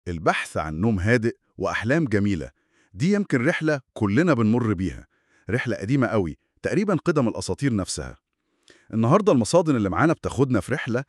البحث عن نوم هادئ وأحلام جميلة دي يمكن رحلة كلنا بنمر بيها رحلة قديمة قوي تقريبا قدم الأساطير نفسها النهاردة المصادر اللي معانا بتاخدنا في رحلة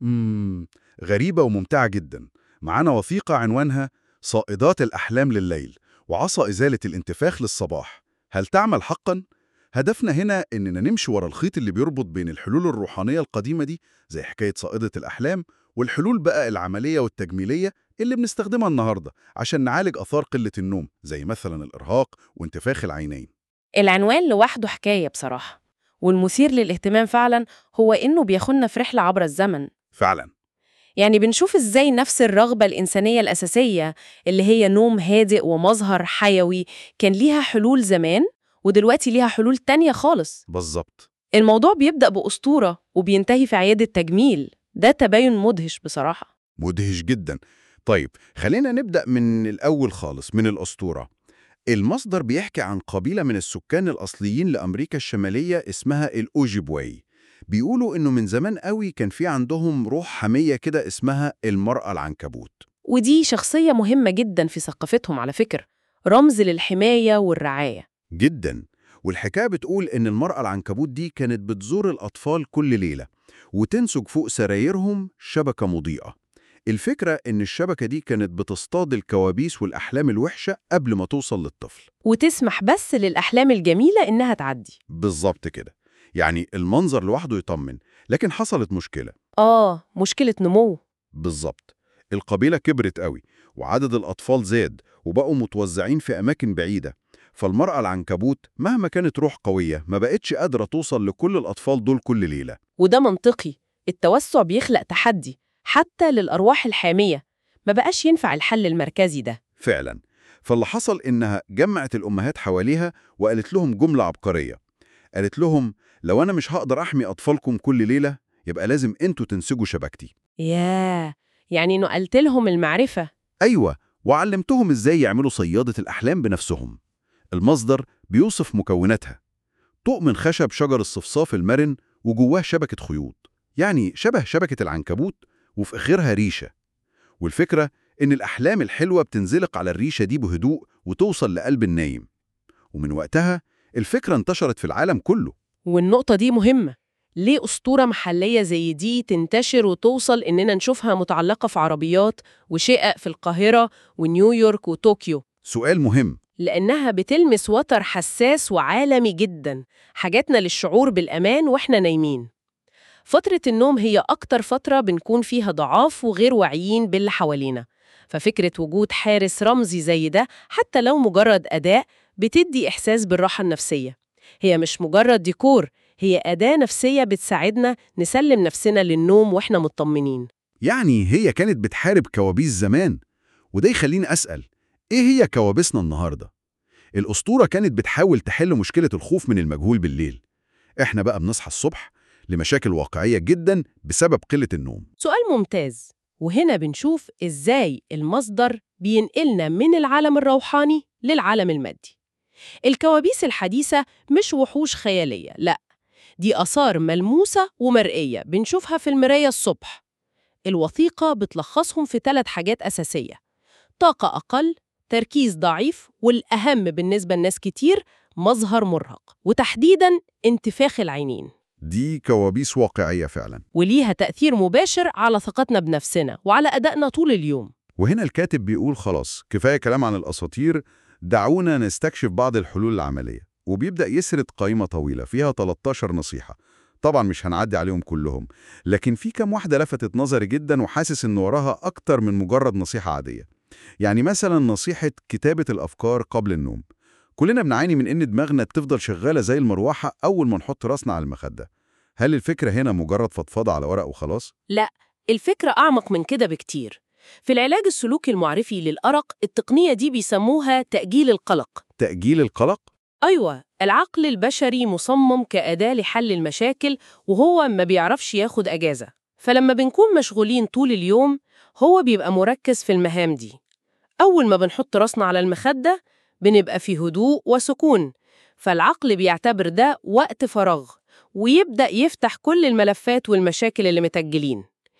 مم غريبة وممتعة جدا معانا وثيقة عنوانها صائدات الأحلام لليل وعصا إزالة الانتفاخ للصباح هل تعمل حقا؟ هدفنا هنا إننا نمشي ورا الخيط اللي بيربط بين الحلول الروحانية القديمة دي زي حكاية صائدة الأحلام والحلول بقى العملية والتجميلية اللي بنستخدمها النهاردة عشان نعالج أثار قلة النوم زي مثلا الإرهاق وانتفاخ العينين العنوان لوحده حكاية بصراحة والمثير للاهتمام فعلا هو إنه بياخدنا في رحلة عبر الزمن فعلا يعني بنشوف إزاي نفس الرغبة الإنسانية الأساسية اللي هي نوم هادئ ومظهر حيوي كان ليها حلول زمان ودلوقتي ليها حلول تانية خالص بالظبط الموضوع بيبدأ بأسطورة وبينتهي في عيادة تجميل ده تباين مدهش بصراحة مدهش جدا طيب خلينا نبدأ من الأول خالص من الأسطورة المصدر بيحكي عن قبيلة من السكان الأصليين لأمريكا الشمالية اسمها الأوجيبواي بيقولوا إنه من زمان قوي كان في عندهم روح حمية كده اسمها المرأة العنكبوت ودي شخصية مهمة جدا في ثقافتهم على فكرة رمز للحماية والرعاية جدا والحكاية بتقول إن المرأة العنكبوت دي كانت بتزور الأطفال كل ليلة وتنسج فوق سرايرهم شبكة مضيئة الفكرة إن الشبكة دي كانت بتصطاد الكوابيس والأحلام الوحشة قبل ما توصل للطفل وتسمح بس للأحلام الجميلة إنها تعدي بالظبط كده يعني المنظر لوحده يطمن لكن حصلت مشكلة آه مشكلة نمو بالظبط القبيلة كبرت قوي وعدد الأطفال زاد وبقوا متوزعين في أماكن بعيدة فالمرأة العنكبوت مهما كانت روح قوية ما بقتش قادرة توصل لكل الأطفال دول كل ليلة وده منطقي التوسع بيخلق تحدي حتى للأرواح الحامية ما بقاش ينفع الحل المركزي ده فعلا فاللي حصل إنها جمعت الأمهات حواليها وقالت لهم جملة عبقرية قالت لهم لو أنا مش هقدر أحمي أطفالكم كل ليلة يبقى لازم أنتوا تنسجوا شبكتي ياه يعني نقلت لهم المعرفة أيوة وعلمتهم إزاي يعملوا صيادة الأحلام بنفسهم المصدر بيوصف مكوناتها طوق من خشب شجر الصفصاف المرن وجواه شبكة خيوط يعني شبه شبكة العنكبوت وفي آخرها ريشة والفكرة إن الأحلام الحلوة بتنزلق على الريشة دي بهدوء وتوصل لقلب النايم ومن وقتها الفكرة انتشرت في العالم كله والنقطة دي مهمة ليه أسطورة محلية زي دي تنتشر وتوصل إننا نشوفها متعلقة في عربيات وشقق في القاهرة ونيويورك وطوكيو سؤال مهم لأنها بتلمس وتر حساس وعالمي جدا حاجاتنا للشعور بالأمان وإحنا نايمين فترة النوم هي أكتر فترة بنكون فيها ضعاف وغير واعيين باللي حوالينا ففكرة وجود حارس رمزي زي ده حتى لو مجرد أداء بتدي إحساس بالراحة النفسية هي مش مجرد ديكور هي أداة نفسية بتساعدنا نسلم نفسنا للنوم وإحنا مطمنين يعني هي كانت بتحارب كوابيس زمان وده يخليني أسأل إيه هي كوابيسنا النهاردة؟ الأسطورة كانت بتحاول تحل مشكلة الخوف من المجهول بالليل إحنا بقى بنصحى الصبح لمشاكل واقعية جدا بسبب قلة النوم سؤال ممتاز وهنا بنشوف إزاي المصدر بينقلنا من العالم الروحاني للعالم المادي الكوابيس الحديثة مش وحوش خيالية لأ دي آثار ملموسة ومرئية بنشوفها في المراية الصبح الوثيقة بتلخصهم في ثلاث حاجات أساسية طاقة أقل تركيز ضعيف والأهم بالنسبة لناس كتير مظهر مرهق وتحديداً انتفاخ العينين دي كوابيس واقعية فعلا وليها تأثير مباشر على ثقتنا بنفسنا وعلى أدائنا طول اليوم وهنا الكاتب بيقول خلاص كفاية كلام عن الأساطير دعونا نستكشف بعض الحلول العملية وبيبدأ يسرد قائمة طويلة فيها 13 نصيحة طبعا مش هنعدي عليهم كلهم لكن في كام واحدة لفتت نظري جدا وحاسس إن وراها أكتر من مجرد نصيحة عادية يعني مثلا نصيحة كتابة الأفكار قبل النوم كلنا بنعاني من إن دماغنا بتفضل شغالة زي المروحة أول ما نحط راسنا على المخدة هل الفكرة هنا مجرد فضفضة على ورق وخلاص؟ لا الفكرة أعمق من كده بكتير في العلاج السلوكي المعرفي للأرق التقنية دي بيسموها تأجيل القلق تأجيل القلق؟ أيوة العقل البشري مصمم كأداة لحل المشاكل وهو ما بيعرفش ياخد أجازة فلما بنكون مشغولين طول اليوم هو بيبقى مركز في المهام دي أول ما بنحط راسنا على المخدة بنبقى في هدوء وسكون فالعقل بيعتبر ده وقت فراغ ويبدأ يفتح كل الملفات والمشاكل اللي متأجلين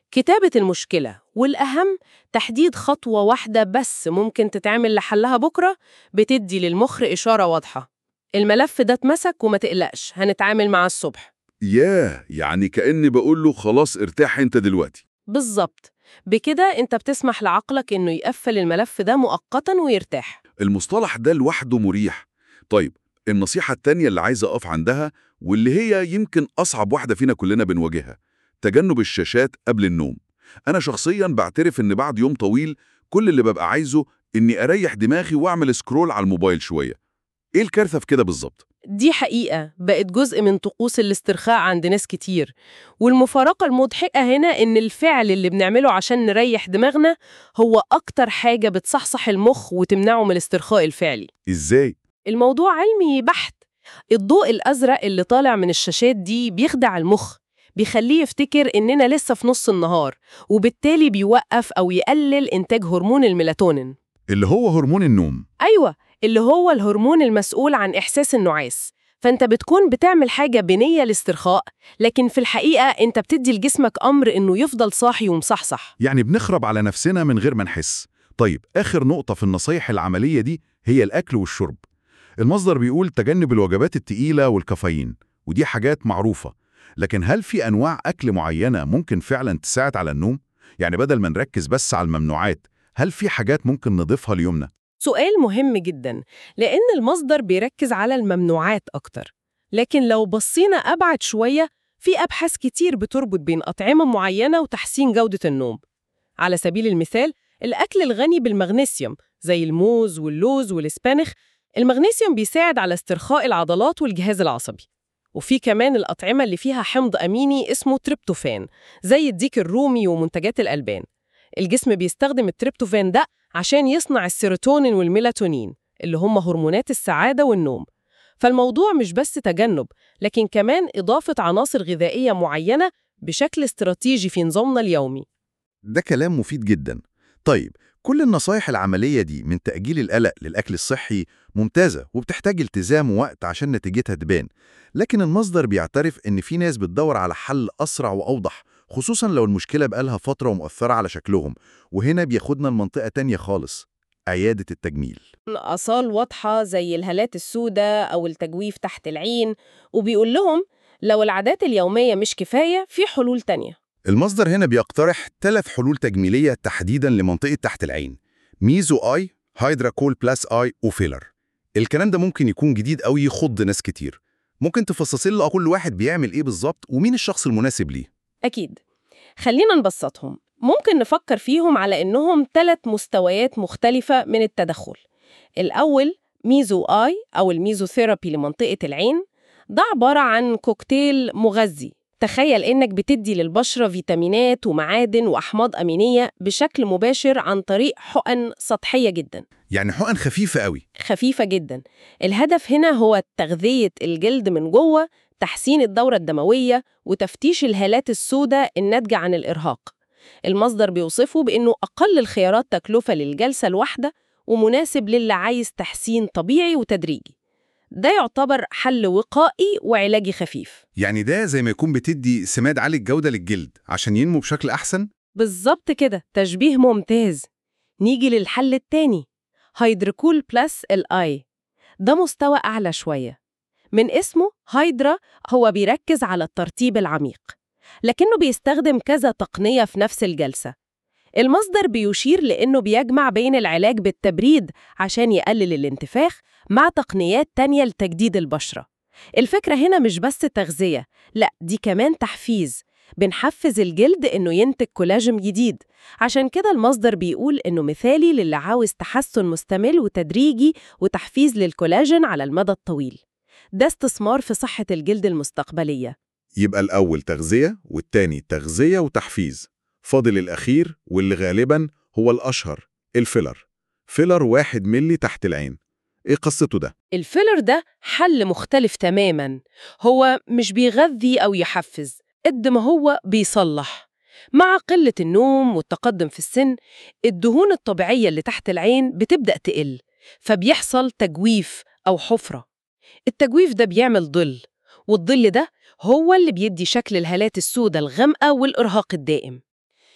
كتابة المشكلة والأهم تحديد خطوة واحدة بس ممكن تتعمل لحلها بكرة بتدي للمخ إشارة واضحة الملف ده اتمسك وما تقلقش هنتعامل معاه الصبح ياه يعني كأني بقول له خلاص ارتاح انت دلوقتي بالظبط بكده انت بتسمح لعقلك انه يقفل الملف ده مؤقتا ويرتاح المصطلح ده لوحده مريح طيب النصيحة التانية اللي عايز أقف عندها واللي هي يمكن أصعب واحدة فينا كلنا بنواجهها تجنب الشاشات قبل النوم أنا شخصياً بعترف إن بعد يوم طويل كل اللي ببقى عايزه إني أريح دماغي وأعمل سكرول على الموبايل شوية إيه الكارثة في كده بالظبط؟ دي حقيقة بقت جزء من طقوس الاسترخاء عند ناس كتير والمفارقة المضحكة هنا إن الفعل اللي بنعمله عشان نريح دماغنا هو أكتر حاجة بتصحصح المخ وتمنعه من الاسترخاء الفعلي إزاي؟ الموضوع علمي بحت الضوء الأزرق اللي طالع من الشاشات دي بيخدع المخ بيخليه يفتكر إننا لسه في نص النهار وبالتالي بيوقف أو يقلل إنتاج هرمون الميلاتونين اللي هو هرمون النوم أيوة اللي هو الهرمون المسؤول عن إحساس النعاس فأنت بتكون بتعمل حاجة بنية الاسترخاء لكن في الحقيقة أنت بتدي لجسمك أمر إنه يفضل صاحي ومصحصح يعني بنخرب على نفسنا من غير ما نحس طيب آخر نقطة في النصايح العملية دي هي الأكل والشرب المصدر بيقول تجنب الوجبات التقيلة والكافيين ودي حاجات معروفة لكن هل في أنواع أكل معينة ممكن فعلا تساعد على النوم؟ يعني بدل ما نركز بس على الممنوعات هل في حاجات ممكن نضيفها ليومنا؟ سؤال مهم جدا لأن المصدر بيركز على الممنوعات أكتر لكن لو بصينا أبعد شوية في أبحاث كتير بتربط بين أطعمة معينة وتحسين جودة النوم على سبيل المثال الأكل الغني بالمغنيسيوم زي الموز واللوز والسبانخ المغنيسيوم بيساعد على استرخاء العضلات والجهاز العصبي وفي كمان الأطعمة اللي فيها حمض أميني اسمه تريبتوفان زي الديك الرومي ومنتجات الألبان الجسم بيستخدم التريبتوفان ده عشان يصنع السيروتونين والميلاتونين اللي هم هرمونات السعادة والنوم فالموضوع مش بس تجنب لكن كمان إضافة عناصر غذائية معينة بشكل استراتيجي في نظامنا اليومي ده كلام مفيد جدا طيب كل النصايح العملية دي من تأجيل القلق للأكل الصحي ممتازة وبتحتاج التزام ووقت عشان نتيجتها تبان لكن المصدر بيعترف إن في ناس بتدور على حل أسرع وأوضح خصوصا لو المشكلة بقالها فترة ومؤثرة على شكلهم وهنا بياخدنا لمنطقة تانية خالص عيادة التجميل آثار واضحة زي الهالات السوداء أو التجويف تحت العين وبيقول لهم لو العادات اليومية مش كفاية في حلول تانية المصدر هنا بيقترح ثلاث حلول تجميلية تحديدا لمنطقة تحت العين ميزو آي هايدرا كول بلاس آي وفيلر الكلام ده ممكن يكون جديد أو يخض ناس كتير ممكن تفصصي لنا كل واحد بيعمل إيه بالظبط ومين الشخص المناسب ليه أكيد خلينا نبسطهم ممكن نفكر فيهم على إنهم ثلاث مستويات مختلفة من التدخل الأول ميزو آي أو الميزوثيرابي لمنطقة العين ده عبارة عن كوكتيل مغذي تخيل إنك بتدي للبشرة فيتامينات ومعادن وأحماض أمينية بشكل مباشر عن طريق حقن سطحية جدا يعني حقن خفيفة قوي خفيفة جدا الهدف هنا هو تغذية الجلد من جوه تحسين الدورة الدموية وتفتيش الهالات السوداء الناتجة عن الإرهاق المصدر بيوصفه بأنه أقل الخيارات تكلفة للجلسة الواحدة ومناسب للي عايز تحسين طبيعي وتدريجي ده يعتبر حل وقائي وعلاجي خفيف يعني ده زي ما يكون بتدي سماد عالي الجودة للجلد عشان ينمو بشكل أحسن بالظبط كده تشبيه ممتاز نيجي للحل التاني هيدركول بلس الاي ده مستوى أعلى شوية من اسمه هايدرا هو بيركز على الترطيب العميق لكنه بيستخدم كذا تقنية في نفس الجلسة المصدر بيشير لأنه بيجمع بين العلاج بالتبريد عشان يقلل الانتفاخ مع تقنيات تانية لتجديد البشرة الفكرة هنا مش بس تغذية لا دي كمان تحفيز بنحفز الجلد إنه ينتج كولاجين جديد عشان كده المصدر بيقول إنه مثالي للي عاوز تحسن مستمر وتدريجي وتحفيز للكولاجين على المدى الطويل ده استثمار في صحة الجلد المستقبلية يبقى الأول تغذية والتاني تغذية وتحفيز فاضل الأخير واللي غالبا هو الأشهر الفيلر فيلر واحد ملي تحت العين إيه قصته ده؟ الفيلر ده حل مختلف تماماً هو مش بيغذي أو يحفز قد ما هو بيصلح مع قلة النوم والتقدم في السن الدهون الطبيعية اللي تحت العين بتبدأ تقل فبيحصل تجويف أو حفرة التجويف ده بيعمل ظل والظل ده هو اللي بيدي شكل الهالات السوداء الغامقة والإرهاق الدائم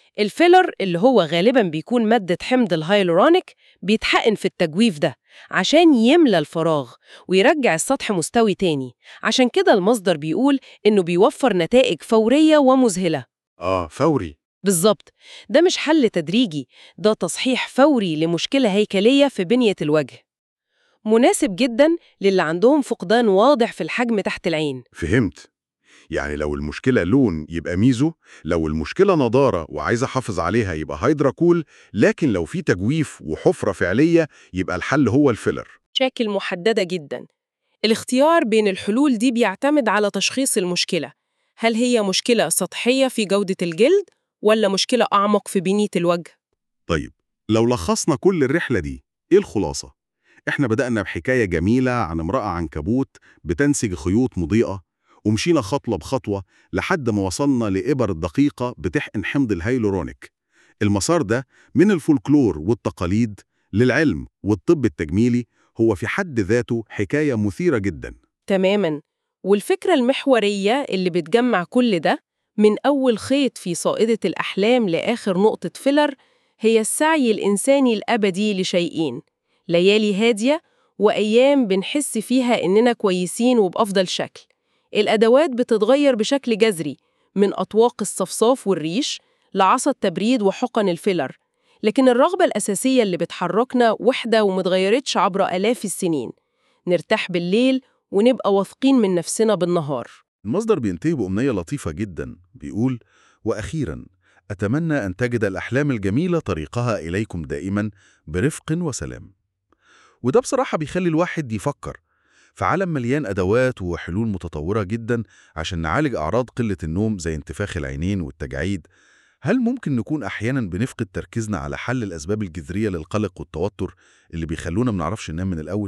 الفيلر اللي هو غالبا بيكون مادة حمض الهايلورونيك بيتحقن في التجويف ده عشان يملى الفراغ ويرجع السطح مستوي تاني عشان كده المصدر بيقول إنه بيوفر نتائج فورية ومذهلة آه فوري بالظبط ده مش حل تدريجي ده تصحيح فوري لمشكلة هيكلية في بنية الوجه مناسب جدا للي عندهم فقدان واضح في الحجم تحت العين فهمت يعني لو المشكلة لون يبقى ميزو لو المشكلة نضارة وعايز أحافظ عليها يبقى هيدراكول لكن لو في تجويف وحفرة فعلية يبقى الحل هو الفيلر مشاكل محددة جدا الاختيار بين الحلول دي بيعتمد على تشخيص المشكلة هل هي مشكلة سطحية في جودة الجلد ولا مشكلة أعمق في بنية الوجه؟ طيب لو لخصنا كل الرحلة دي إيه الخلاصة؟ إحنا بدأنا بحكاية جميلة عن امرأة عنكبوت بتنسج خيوط مضيئة ومشينا خطوة بخطوة لحد ما وصلنا لإبر الدقيقة بتحقن حمض الهيلورونيك المسار ده من الفولكلور والتقاليد للعلم والطب التجميلي هو في حد ذاته حكاية مثيرة جدا تماماً والفكرة المحورية اللي بتجمع كل ده من أول خيط في صائدة الأحلام لآخر نقطة فيلر هي السعي الإنساني الأبدي لشيئين ليالي هادية وأيام بنحس فيها إننا كويسين وبأفضل شكل الأدوات بتتغير بشكل جذري من أطواق الصفصاف والريش لعصا التبريد وحقن الفيلر لكن الرغبة الأساسية اللي بتحركنا وحدة ومتغيرتش عبر آلاف السنين نرتاح بالليل ونبقى واثقين من نفسنا بالنهار المصدر بينتهي بأمنية لطيفة جدا بيقول وأخيرا أتمنى أن تجد الأحلام الجميلة طريقها إليكم دائما برفق وسلام وده بصراحة بيخلي الواحد يفكر في عالم مليان أدوات وحلول متطورة جدا عشان نعالج أعراض قلة النوم زي انتفاخ العينين والتجاعيد هل ممكن نكون أحيانا بنفقد تركيزنا على حل الأسباب الجذرية للقلق والتوتر اللي بيخلونا منعرفش ننام من الأول؟